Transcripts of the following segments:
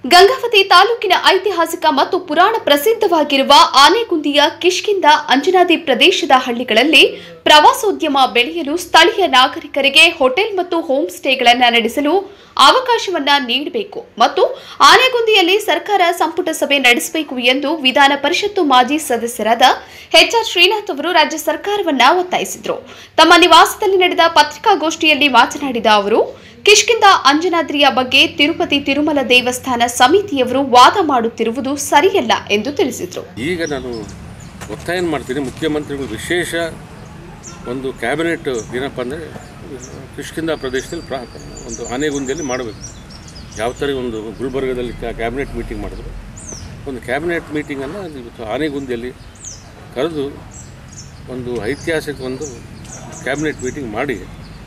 ಗಂಗಾವತಿ ತಾಲೂಕಿನ ಐತಿಹಾಸಿಕ ಮತ್ತು ಪುರಾಣ ಪ್ರಸಿದ್ಧವಾಗಿರುವ ಆನೆಗುಂದಿಯ ಕಿಷ್ಕಿಂದ ಅಂಜನಾದಿ ಪ್ರದೇಶದ ಹಳ್ಳಿಗಳಲ್ಲಿ ಪ್ರವಾಸೋದ್ಯಮ ಬೆಳೆಯಲು ಸ್ಥಳೀಯ ನಾಗರಿಕರಿಗೆ ಹೋಟೆಲ್ ಮತ್ತು ಹೋಮ್ ಸ್ಟೇಗಳನ್ನು ನಡೆಸಲು ಅವಕಾಶವನ್ನ ನೀಡಬೇಕು ಮತ್ತು ಆನೆಗುಂದಿಯಲ್ಲಿ ಸರ್ಕಾರ ಸಂಪುಟ ಸಭೆ ನಡೆಸಬೇಕು ಎಂದು ವಿಧಾನ ಪರಿಷತ್ತು ಮಾಜಿ ಸದಸ್ಯರಾದ ಎಚ್ಆರ್ ಶ್ರೀನಾಥ್ ಅವರು ರಾಜ್ಯ ಸರ್ಕಾರವನ್ನ ಒತ್ತಾಯಿಸಿದರು ತಮ್ಮ ನಿವಾಸದಲ್ಲಿ ನಡೆದ ಪತ್ರಿಕಾಗೋಷ್ಠಿಯಲ್ಲಿ ಮಾತನಾಡಿದ ಅವರು ಕಿಷ್ಕಿಂದ ಅಂಜನಾದ್ರಿಯ ಬಗ್ಗೆ ತಿರುಪತಿ ತಿರುಮಲ ದೇವಸ್ಥಾನ ಸಮಿತಿಯವರು ವಾದ ಮಾಡುತ್ತಿರುವುದು ಸರಿಯಲ್ಲ ಎಂದು ತಿಳಿಸಿದರು ಈಗ ನಾನು ಒತ್ತಾಯ ಮಾಡ್ತೀನಿ ಮುಖ್ಯಮಂತ್ರಿಗಳು ವಿಶೇಷ ಒಂದು ಕ್ಯಾಬಿನೆಟ್ ಏನಪ್ಪ ಅಂದರೆ ಕಿಷ್ಕಿಂದ ಪ್ರದೇಶದಲ್ಲಿ ಪ್ರಾ ಒಂದು ಆನೆಗುಂದಿಯಲ್ಲಿ ಮಾಡಬೇಕು ಯಾವ ಥರ ಒಂದು ಗುಲ್ಬರ್ಗದಲ್ಲಿ ಕ್ಯಾಬಿನೆಟ್ ಮೀಟಿಂಗ್ ಮಾಡಿದ್ರು ಒಂದು ಕ್ಯಾಬಿನೆಟ್ ಮೀಟಿಂಗನ್ನು ಇವತ್ತು ಆನೆಗುಂದಿಯಲ್ಲಿ ಕರೆದು ಒಂದು ಐತಿಹಾಸಿಕ ಒಂದು ಕ್ಯಾಬಿನೆಟ್ ಮೀಟಿಂಗ್ ಮಾಡಿ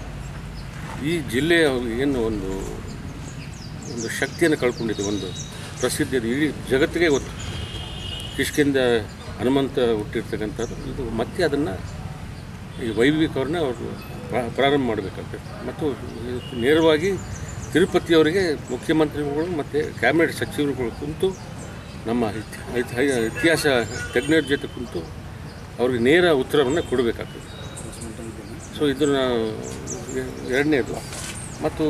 ಈ ಜಿಲ್ಲೆಯ ಏನು ಒಂದು ಒಂದು ಶಕ್ತಿಯನ್ನು ಕಳ್ಕೊಂಡಿದೆ ಒಂದು ಪ್ರಸಿದ್ಧಿ ಅದು ಇಡೀ ಜಗತ್ತಿಗೆ ಗೊತ್ತು ಕಿಷ್ಕಿಂದ ಹನುಮಂತ ಹುಟ್ಟಿರ್ತಕ್ಕಂಥದ್ದು ಇದು ಮತ್ತೆ ಅದನ್ನು ಈ ವೈವಿಕವ್ರನ್ನ ಅವರು ಪ್ರಾ- ಪ್ರಾರಂಭ ಮಾಡಬೇಕಾಗ್ತದೆ ಮತ್ತು ಇದು ನೇರವಾಗಿ ತಿರುಪತಿಯವರಿಗೆ ಮುಖ್ಯಮಂತ್ರಿಗಳು ಮತ್ತು ಕ್ಯಾಬಿನೆಟ್ ಸಚಿವರುಗಳು ಕುಂತು ನಮ್ಮ ಇತಿ- ಐತಿ- ಇತಿಹಾಸ ತಜ್ಞರ ಜೊತೆ ಕುಂತು ಅವ್ರಿಗೆ ನೇರ ಉತ್ತರವನ್ನು ಕೊಡಬೇಕಾಗ್ತದೆ ಸೊ ಇದನ್ನು ಎರಡನೇದು ಮತ್ತು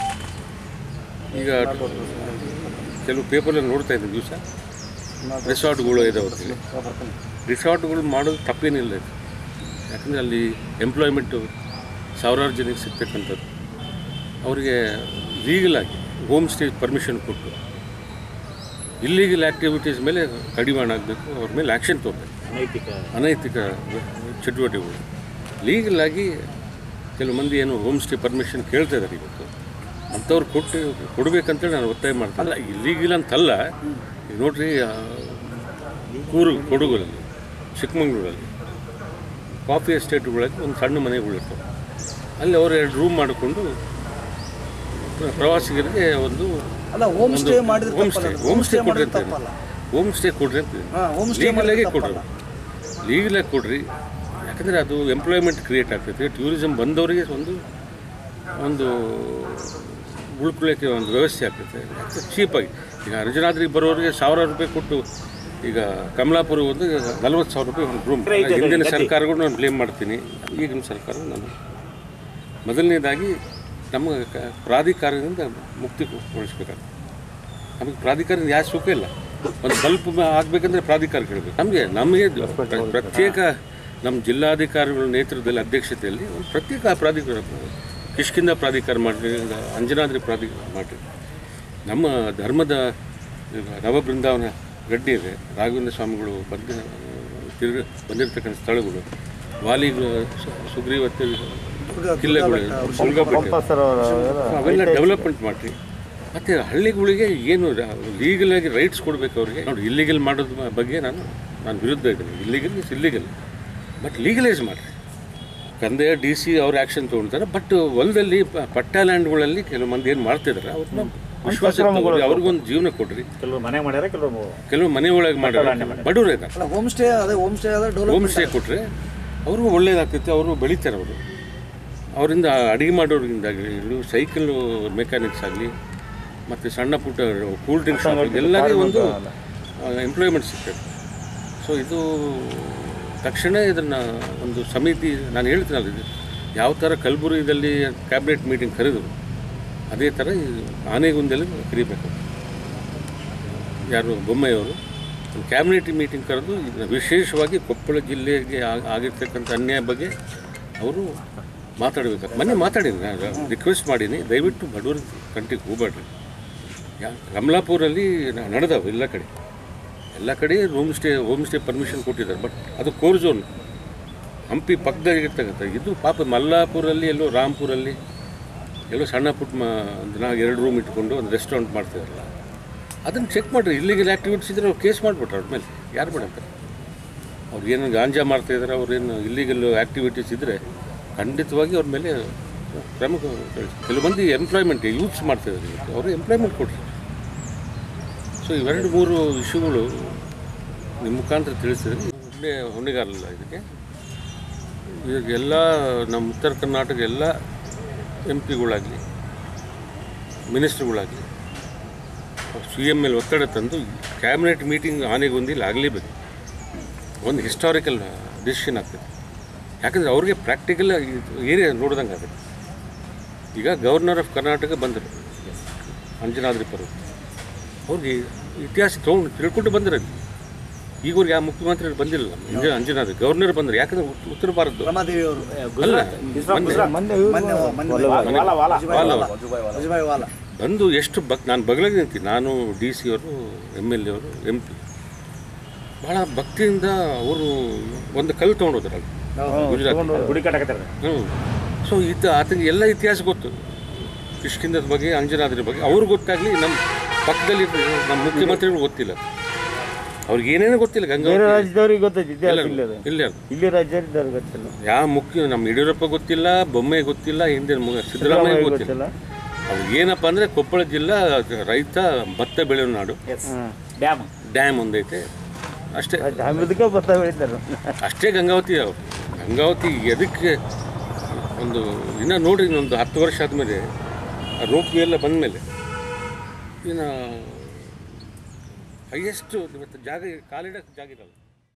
ಈಗ ಕೆಲವು ಪೇಪರಲ್ಲಿ ನೋಡ್ತಾ ಇದ್ದೀನಿ ದಿವಸ ರಿಸಾರ್ಟ್ಗಳು ಇದಾವೆ ಅಂತೇಳಿ ರಿಸಾರ್ಟ್ಗಳು ಮಾಡೋದು ತಪ್ಪೇನಿಲ್ಲ ಇದು ಯಾಕಂದರೆ ಅಲ್ಲಿ ಎಂಪ್ಲಾಯ್ಮೆಂಟು ಸಾವಿರಾರು ಜನಕ್ಕೆ ಸಿಗ್ತಕ್ಕಂಥದ್ದು ಅವರಿಗೆ ಲೀಗಲ್ ಆಗಿ ಹೋಮ್ ಸ್ಟೇ ಪರ್ಮಿಷನ್ ಕೊಟ್ಟು ಇಲ್ಲೀಗಲ್ ಆ್ಯಕ್ಟಿವಿಟೀಸ್ ಮೇಲೆ ಕಡಿವಾಣ ಆಗಬೇಕು ಅವ್ರ ಮೇಲೆ ಆ್ಯಕ್ಷನ್ ತೊಗೊಬೇಕು ಅನೈತಿಕ ಅನೈತಿಕ ಚಟುವಟಿಕೆಗಳು ಲೀಗಲ್ ಆಗಿ ಕೆಲವು ಮಂದಿ ಏನು ಹೋಮ್ ಸ್ಟೇ ಪರ್ಮಿಷನ್ ಕೇಳ್ತಾ ಇದ್ದಾರೆ ಇವತ್ತು ಅಂಥವ್ರು ಕೊಟ್ಟು ಕೊಡಬೇಕಂತೇಳಿ ನಾನು ಒತ್ತಾಯ ಮಾಡ್ತೀನಿ ಅಲ್ಲ ಇಲ್ಲೀಗಲ್ ಅಂತಲ್ಲ ಈಗ ನೋಡ್ರಿ ಆ, ಕೂರು ಕೊಡಗುರಲ್ಲಿ ಚಿಕ್ಕಮಂಗ್ಳೂರಲ್ಲಿ ಕಾಫಿ ಎಸ್ಟೇಟ್ಗಳಲ್ಲಿ ಒಂದು ಸಣ್ಣ ಮನೆಗಳಿರ್ತವೆ ಅಲ್ಲಿ ಅವರು ಎರಡು ರೂಮ್ ಮಾಡಿಕೊಂಡು ಪ್ರ- ಪ್ರವಾಸಿಗರಿಗೆ ಒಂದು ಅಲ್ಲ ಹೋಮ್ ಸ್ಟೇ ಮಾಡಿದ್ರೆ ಹೋಮ್ ಸ್ಟೇ ತಪ್ಪಲ್ಲ. ಹೋಮ್ ಸ್ಟೇ ಕೊಡ್ರಿ ಅಂತ ತಪ್ಪಲ್ಲ ಹೋಮ್ ಸ್ಟೇ ಕೊಡ್ರಿ ಅಂತ ಹಾ, ಹೋಮ್ ಸ್ಟೇ ಲೀಗಲಾಗಿ ಮಾಡಿದ್ರೆ ಕೊಡ್ರಿ ಲೀಗಲಾಗಿ ಕೊಡ್ರಿ ಯಾಕಂದರೆ ಅದು ಎಂಪ್ಲಾಯ್ಮೆಂಟ್ ಕ್ರಿಯೇಟ್ ಆಗ್ತೈತೆ ಟೂರಿಸಮ್ ಬಂದವರಿಗೆ ಒಂದು ಒಂದು ಉಳ್ಕೊಳ್ಳೋಕ್ಕೆ ಒಂದು ವ್ಯವಸ್ಥೆ ಆಗ್ತೈತೆ ಚೀಪಾಗಿ ಈಗ ಅಂಜನಾದ್ರಿಗೆ ಬರೋರಿಗೆ ಸಾವಿರ ರೂಪಾಯಿ ಕೊಟ್ಟು ಈಗ ಕಮಲಾಪುರ ಒಂದು ನಲ್ವತ್ತು ಸಾವಿರ ರೂಪಾಯಿ ಒಂದು ರೂಮ್ ಹಿಂದಿನ ಸರ್ಕಾರಗಳು ನಾನು ಬ್ಲೇಮ್ ಮಾಡ್ತೀನಿ ಈಗಿನ ಸರ್ಕಾರ ನಾನು ಮೊದಲನೇದಾಗಿ ನಮ್ಮ ಕ- ಪ್ರಾಧಿಕಾರದಿಂದ ಮುಕ್ತಿಗೊಳಿಸ್ಬೇಕಾಗ್ತದೆ ನಮಗೆ ಪ್ರಾಧಿಕಾರದಿಂದ ಯಾವ ಸುಖ ಇಲ್ಲ ಒಂದು ಸ್ವಲ್ಪ ಮ- ಆಗ್ಬೇಕಂದ್ರೆ ಪ್ರಾಧಿಕಾರ ಕೇಳಬೇಕು ನಮಗೆ ನಮಗೆ ಪ್ರ- ಪ್ರತ್ಯೇಕ ನಮ್ಮ ಜಿಲ್ಲಾಧಿಕಾರಿಗಳ ನೇತೃತ್ವದಲ್ಲಿ ಅಧ್ಯಕ್ಷತೆಯಲ್ಲಿ ಒಂದು ಪ್ರತ್ಯೇಕ ಪ್ರಾಧಿಕಾರ ಕಿಷ್ಕಿಂದ ಪ್ರಾಧಿಕಾರ ಮಾಡಿರಿ ಅಂಜನಾದ್ರಿ ಪ್ರಾಧಿಕಾರ ಮಾಡಿರಿ ನಮ್ಮ ಧರ್ಮದ ಈಗ ನವಬೃಂದಾವನ ಗಡ್ಡಿ ಇದೆ ರಾಘವೇಂದ್ರ ಸ್ವಾಮಿಗಳು ಬಂದ ತಿರುಗ ಬಂದಿರತಕ್ಕಂಥ ಸ್ಥಳಗಳು ವಾಲಿಗಳು ಸು- ಸುಗ್ರೀವತ್ತೆ ಕಿಲ್ಲೆಗಳು ಸುಲ್ಗಾಪಟ್ಟೆ ಅವೆಲ್ಲ ಡೆವಲಪ್ಮೆಂಟ್ ಮಾಡಿರಿ ಮತ್ತು ಹಳ್ಳಿಗಳಿಗೆ ಏನು ಲೀಗಲಾಗಿ ರೈಟ್ಸ್ ಕೊಡಬೇಕು ಅವ್ರಿಗೆ ನೋಡಿ ಇಲ್ಲಿಗಲ್ ಮಾಡೋದ್ರ ಮ- ಬಗ್ಗೆ ನಾನು ನಾನು ವಿರುದ್ಧ ಇದ್ದೀನಿ illegal is illegal but legalise ಮಾಡಿರಿ ಕಂದಾಯ ಡಿ ಸಿ ಅವ್ರು ಆ್ಯಕ್ಷನ್ ತೊಗೊಳ್ತಾರೆ ಬಟ್ ಹೊಲದಲ್ಲಿ ಪ- ಪಟ್ಟ ಲ್ಯಾಂಡ್ಗಳಲ್ಲಿ ಕೆಲವು ಮಂದಿ ಏನು ಮಾಡ್ತಿದ್ದಾರೆ ಅವ್ರನ್ನ ವಿಶ್ವಾಸ ತಗೊಳ್ಳಿ ಅವ್ರಿಗೊಂದು ಜೀವನ ಕೊಡ್ರಿ ಕೆಲವರು ಮನೆ ಮಾಡ್ಯಾರ ಕೆಲವರು ಕೆಲವು ಮನೆ ಒಳಗೆ ಮಾಡ್ಯಾರ ಬಡವರು ಇದ್ದಾರೆ ಅಲ್ಲ ಹೋಮ್ ಸ್ಟೇ ಅದೇ ಹೋಮ್ ಸ್ಟೇ ಆದ್ರೆ ಹೋಮ್ ಡೆವಲಪ್ ಸ್ಟೇ ಕೊಟ್ಟರೆ ಅವ್ರಿಗೂ ಒಳ್ಳೇದಾಗ್ತೈತೆ ಅವರು ಬೆಳಿತಾರೆ ಅವರು ಅವರಿಂದ ಅಡುಗೆ ಮಾಡೋರಿಂದಾಗಲಿ ಇನ್ನು ಸೈಕಲ್ ಮೆಕ್ಯಾನಿಕ್ಸ್ ಆಗಲಿ ಮತ್ತು ಸಣ್ಣ ಪುಟ್ಟ ಕೂಲ್ ಡ್ರಿಂಕ್ಸ್ ಎಲ್ಲರಿಗೂ ಒಂದು ಎಂಪ್ಲಾಯ್ಮೆಂಟ್ ಸಿಗ್ತದೆ ಸೊ ಇದು ತಕ್ಷಣ ಇದನ್ನು ಒಂದು ಸಮಿತಿ ನಾನು ಹೇಳ್ತೀನಲ್ಲ ಇದು ಯಾವ ಥರ ಕಲಬುರಗಿದಲ್ಲಿ ಕ್ಯಾಬಿನೆಟ್ ಮೀಟಿಂಗ್ ಕರೆದರು ಅದೇ ಥರ ಈ ಆನೆಗುಂದಲ್ಲಿ ಕರಿಬೇಕು ಯಾರು ಬೊಮ್ಮೆಯವರು ಒಂದು ಕ್ಯಾಬಿನೆಟ್ ಮೀಟಿಂಗ್ ಕರೆದು ಇದನ್ನ ವಿಶೇಷವಾಗಿ ಕೊಪ್ಪಳ ಜಿಲ್ಲೆಗೆ ಆಗ್- ಆಗಿರ್ತಕ್ಕಂಥ ಅನ್ಯಾಯ ಬಗ್ಗೆ ಅವರು ಮಾತಾಡಬೇಕು ಮೊನ್ನೆ ಮಾತಾಡೀನಿ ನಾನು ರಿಕ್ವೆಸ್ಟ್ ಮಾಡೀನಿ ದಯವಿಟ್ಟು ಬಡವ್ರ ಕಂಟಿಗೆ ಹೋಗ್ಬೇಡ್ರಿ ಯಾ ಕಮಲಾಪುರಲ್ಲಿ ನ- ನಡೆದವು ಎಲ್ಲ ಕಡೆ ಎಲ್ಲ ಕಡೆ room stay home stay permission ಕೊಟ್ಟಿದ್ದಾರೆ ಬಟ್ ಅದು ಕೋರ್ ಝೋನ್ ಹಂಪಿ ಪಕ್ಕದಾಗಿರ್ತಕ್ಕಂಥ ಇದು ಪಾಪ ಮಲ್ಲಾಪುರಲ್ಲಿ ಎಲ್ಲೋ ರಾಂಪುರಲ್ಲಿ ಎಲ್ಲೋ ಸಣ್ಣ ಪುಟ್ಟ ಮ ಒಂದು ನಾಲ್ಕು ಎರಡು ರೂಮ್ ಇಟ್ಕೊಂಡು ಒಂದು ರೆಸ್ಟೋರೆಂಟ್ ಮಾಡ್ತಿದಾರಲ್ಲ ಅದನ್ನು ಚೆಕ್ ಮಾಡಿರಿ ಇಲ್ಲಿಗಲ್ ಆ್ಯಕ್ಟಿವಿಟೀಸ್ ಇದ್ರೆ ಅವ್ರು ಕೇಸ್ ಮಾಡಿಬಿಟ್ರೆ ಅವ್ರ ಮೇಲೆ ಯಾರು ಮಾಡಂತಾರೆ ಅವ್ರು ಏನು ಗಾಂಜಾ ಮಾಡ್ತಾಯಿದ್ದಾರೆ ಅವ್ರೇನು ಇಲ್ಲಿಗಲ್ ಆ್ಯಕ್ಟಿವಿಟೀಸ್ ಇದ್ದರೆ ಖಂಡಿತವಾಗಿ ಅವ್ರ ಮೇಲೆ ಕ್ರಮ ಕಳಿಸಿ ಕೆಲವು ಮಂದಿ ಎಂಪ್ಲಾಯ್ಮೆಂಟ್ ಯೂತ್ಸ್ ಮಾಡ್ತಾಯಿದ್ದಾರೆ ಇವತ್ತು ಅವರು ಎಂಪ್ಲಾಯ್ಮೆಂಟ್ ಕೊಡ್ರಿ ಸೊ ಇವೆರಡು ಮೂರು ಇಶ್ಯೂಗಳು ನಿಮ್ಮ ಮುಖಾಂತರ ತಿಳಿಸಿದ್ರೆ ಹೊಣೆ ಹೊಣೆಗಾರಲ್ಲ ಇದಕ್ಕೆ ಈಗ ಎಲ್ಲ ನಮ್ಮ ಉತ್ತರ ಕರ್ನಾಟಕ ಎಲ್ಲ ಎಂ ಪಿಗಳಾಗಲಿ ಮಿನಿಸ್ಟ್ರುಗಳಾಗಲಿ ಸಿ ಎಮ್ ಮೇಲೆ ಒತ್ತಡ ತಂದು ಕ್ಯಾಬಿನೆಟ್ ಮೀಟಿಂಗ್ ಆನೆಗೊಂದಿಲ್ಲ ಆಗಲೇಬೇಕು ಒಂದು ಹಿಸ್ಟಾರಿಕಲ್ ಡಿಸಿಷನ್ ಆಗ್ತದೆ ಯಾಕಂದರೆ ಅವ್ರಿಗೆ ಪ್ರಾಕ್ಟಿಕಲ್ ಏರಿಯಾ ನೋಡ್ದಂಗೆ ಆಗುತ್ತೆ ಈಗ ಗವರ್ನರ್ ಆಫ್ ಕರ್ನಾಟಕ ಬಂದರು ಅಂಜನಾದ್ರಿ ಪರ್ವತ ಅವ್ರಿಗೆ ಇತಿಹಾಸ ತೊಗೊಂಡು ತಿಳ್ಕೊಂಡು ಬಂದಿರೋದು ಈಗವ್ರಿಗೆ ಯಾವ ಮುಖ್ಯಮಂತ್ರಿ ಬಂದಿಲ್ಲ ಅಂಜ ಅಂಜನಾದ್ರಿ ಗವರ್ನರ್ ಬಂದರು ಯಾಕಂದ್ರೆ ಉತ್- ಉತ್ತರ ಭಾರತದ ರಮಾದೇವಿ ಅವರು ಅಲ್ಲ ಮೊನ್ನೆ ಮೊನ್ನೆ ಮೊನ್ನೆ ವಾಲ ಅವರು. ವಜುಭಾಯಿ ವಾಲ ಬಂದು ಎಷ್ಟು ಬಕ್ ನಾನು ಬಗಲಾಗಿ ನಿಂತೀನಿ ನಾನು ಡಿ ಸಿ ಅವರು ಎಮ್ ಎಲ್ ಎ ಅವರು ಎಂ ಪಿ ಭಾಳ ಭಕ್ತಿಯಿಂದ ಅವರು ಒಂದು ಕಲ್ಲು ತೊಗೊಂಡೋದ್ರಲ್ಲ ಗುಜರಾತ್ ಗುಡಿ ಕಟ್ಟಕತ್ತಾರ ಹ್ಞೂ ಸೊ ಇದು ಆತನಿಗೆ ಎಲ್ಲ ಇತಿಹಾಸ ಗೊತ್ತು ಕಿಷ್ಕಿಂದದ ಬಗ್ಗೆ ಅಂಜನಾದ್ರಿ ಬಗ್ಗೆ ಅವ್ರಿಗೆ ಗೊತ್ತಾಗಲಿ ನಮ್ಮ ಪಕ್ಕದಲ್ಲಿ ನಮ್ಮ ಮುಖ್ಯಮಂತ್ರಿಗಳು ಗೊತ್ತಿಲ್ಲ ಅವ್ರಿಗೆ ಏನೇನೋ ಗೊತ್ತಿಲ್ಲ ಬೇರೆ ಗಂಗಾವತಿ ರಾಜ್ಯದವ್ರಿಗೆ ಗೊತ್ತೈತಿ ಇತಿಹಾಸ ಎಲ್ಲರೂ ಇಲ್ಲ ಅದು. ಇಲ್ಲ ಇಲ್ಲಿ ರಾಜ್ಯದವ್ರಿಗೆ ಗೊತ್ತಿಲ್ಲ ಯಾವ ಮುಖ್ಯ ನಮ್ಮ ಯಡಿಯೂರಪ್ಪ ಗೊತ್ತಿಲ್ಲ ಬೊಮ್ಮೆ ಗೊತ್ತಿಲ್ಲ ಹಿಂದಿನ ಮು- ಸಿದ್ದರಾಮಯ್ಯ ಗೊತ್ತಿಲ್ಲ ಗೊತ್ತಿಲ್ಲ ಅವ್ರಿಗೆ ಏನಪ್ಪ ಅಂದರೆ ಕೊಪ್ಪಳ ಜಿಲ್ಲಾ ರೈತ ಭತ್ತ ಬೆಳೆಯೋ ನಾಡು ಡ್ಯಾಮ್ ಡ್ಯಾಮ್ ಒಂದೈತೆ ಅಷ್ಟೇ ಇದಕ್ಕೆ ಭತ್ತ ಬೆಳಿತಾರೆ ಅಷ್ಟೇ ಗಂಗಾವತಿ ಅವರು ಗಂಗಾವತಿ ಎದಕ್ಕೆ ಒಂದು ಇನ್ನು ನೋಡ್ರಿ ಇನ್ನೊಂದು ಹತ್ತು ವರ್ಷ ಆದಮೇಲೆ ರೋಪ್ ಎಲ್ಲ ಬಂದಮೇಲೆ ಇನ್ನು ಹೈಯೆಸ್ಟ್ ಇವತ್ತು ಜಾಗ ಕಾಲಿಡಕ್ಕೆ ಜಾಗ ಇರಲ್ಲ